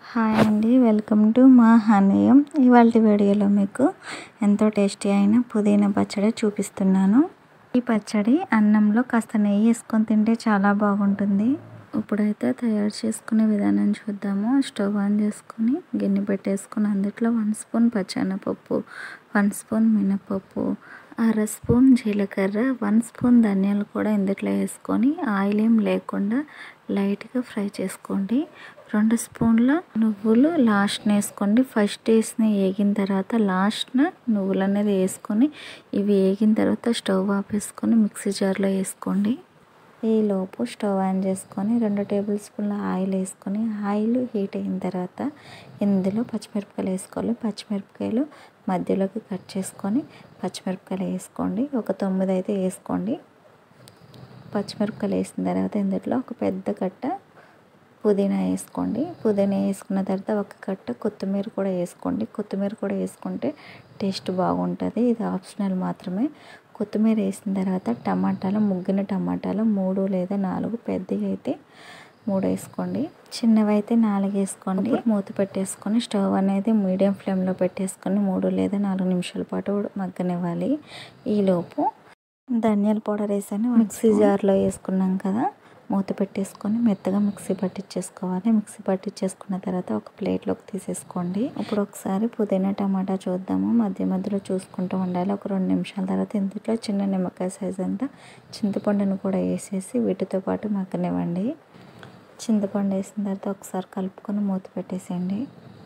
hi అండి welcome to మా హనయం ఇవాళ వీడియోలో మీకు ఎంతో టేస్టీ అయిన పుదీనా పచ్చడి చూపిస్తున్నాను ఈ పచ్చడి అన్నంలో కాస్త నెయ్యి వేసుకొని తింటే చాలా బాగుంటుంది ఇప్పుడైతే తయారు చేసుకునే విధానం చూద్దాము స్టవ్ ఆన్ చేసుకొని గిన్నె పెట్టేసుకుని అందులో వన్ స్పూన్ పచ్చెనపప్పు వన్ స్పూన్ మినపప్పు అర స్పూన్ జీలకర్ర వన్ స్పూన్ ధనియాలు కూడా ఇందులో వేసుకొని ఆయిల్ ఏం లేకుండా లైట్గా ఫ్రై చేసుకోండి రెండు స్పూన్ల నువ్వులు లాస్ట్న వేసుకోండి ఫస్ట్ వేసిన వేగిన తర్వాత లాస్ట్న నువ్వులు అనేది వేసుకొని ఇవి వేగిన తర్వాత స్టవ్ ఆపేసుకొని మిక్సీ జార్లో వేసుకోండి ఈలోపు స్టవ్ ఆన్ చేసుకొని రెండు టేబుల్ స్పూన్ల ఆయిల్ వేసుకొని ఆయిల్ హీట్ అయిన తర్వాత ఇందులో పచ్చిమిరపకాయలు వేసుకోవాలి పచ్చిమిరపకాయలు మధ్యలోకి కట్ చేసుకొని పచ్చిమిరపకాయలు వేసుకోండి ఒక తొమ్మిది అయితే వేసుకోండి పచ్చిమిరపకాయలు వేసిన తర్వాత ఇందులో ఒక పెద్ద కట్ట పుదీనా వేసుకోండి పుదీనా వేసుకున్న తర్వాత ఒక కట్ట కొత్తిమీర కూడా వేసుకోండి కొత్తిమీర కూడా వేసుకుంటే టేస్ట్ బాగుంటుంది ఇది ఆప్షనల్ మాత్రమే కొత్తిమీర వేసిన తర్వాత టమాటాలు ముగ్గిన టమాటాలు మూడు లేదా నాలుగు పెద్దవి అయితే మూడు వేసుకోండి చిన్నవి అయితే నాలుగు వేసుకోండి మూత పెట్టేసుకొని స్టవ్ అనేది మీడియం ఫ్లేమ్లో పెట్టేసుకొని మూడు లేదా నాలుగు నిమిషాల పాటు మగ్గనివ్వాలి ఈలోపు ధనియాల పౌడర్ వేసాను మిక్సీ జార్లో వేసుకున్నాం కదా మూత పెట్టేసుకొని మెత్తగా మిక్సీ పట్టించేసుకోవాలి మిక్సీ పట్టించేసుకున్న తర్వాత ఒక ప్లేట్లోకి తీసేసుకోండి ఇప్పుడు ఒకసారి పుదీనా టమాటా చూద్దాము మధ్య మధ్యలో చూసుకుంటూ ఉండాలి ఒక రెండు నిమిషాల తర్వాత ఇందులో చిన్న నిమ్మకాయ సైజ్ అంతా చింతపండును కూడా వేసేసి వీటితో పాటు మగ్గనివ్వండి చింతపండు వేసిన తర్వాత ఒకసారి కలుపుకొని మూత పెట్టేసేయండి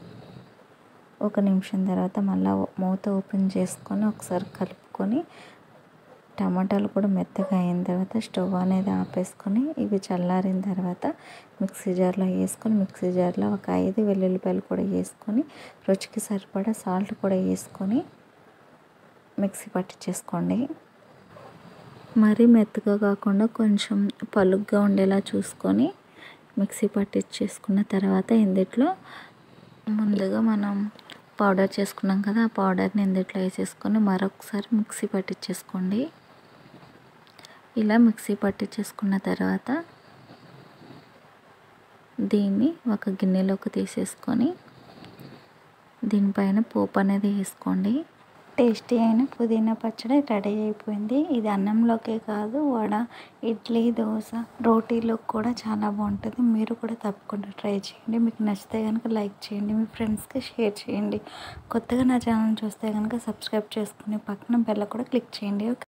ఒక నిమిషం తర్వాత మళ్ళీ మూత ఓపెన్ చేసుకొని ఒకసారి కలుపుకొని టమాటాలు కూడా మెత్తగా అయిన తర్వాత స్టవ్ అనేది ఆపేసుకొని ఇవి చల్లారిన తర్వాత మిక్సీ జార్లో వేసుకొని మిక్సీ జార్లో ఒక ఐదు వెల్లుల్లిపాయలు కూడా వేసుకొని రుచికి సరిపడా సాల్ట్ కూడా వేసుకొని మిక్సీ పట్టించేసుకోండి మరీ మెత్తగా కాకుండా కొంచెం పలుగ్గా ఉండేలా చూసుకొని మిక్సీ పట్టించేసుకున్న తర్వాత ఇందులో ముందుగా మనం పౌడర్ చేసుకున్నాం కదా ఆ పౌడర్ని ఇందులో వేసేసుకొని మరొకసారి మిక్సీ పట్టించేసుకోండి ఇలా మిక్సీ పట్టించేసుకున్న తర్వాత దీన్ని ఒక గిన్నెలోకి తీసేసుకొని దీనిపైన పోపు అనేది వేసుకోండి టేస్టీ అయిన పుదీనా పచ్చడి రెడీ అయిపోయింది ఇది అన్నంలోకే కాదు వడ ఇడ్లీ దోశ రోటీలో కూడా చాలా బాగుంటుంది మీరు కూడా తప్పకుండా ట్రై చేయండి మీకు నచ్చితే కనుక లైక్ చేయండి మీ ఫ్రెండ్స్కి షేర్ చేయండి కొత్తగా నా ఛానల్ చూస్తే కనుక సబ్స్క్రైబ్ చేసుకుని పక్కన బెల్ల కూడా క్లిక్ చేయండి ఓకే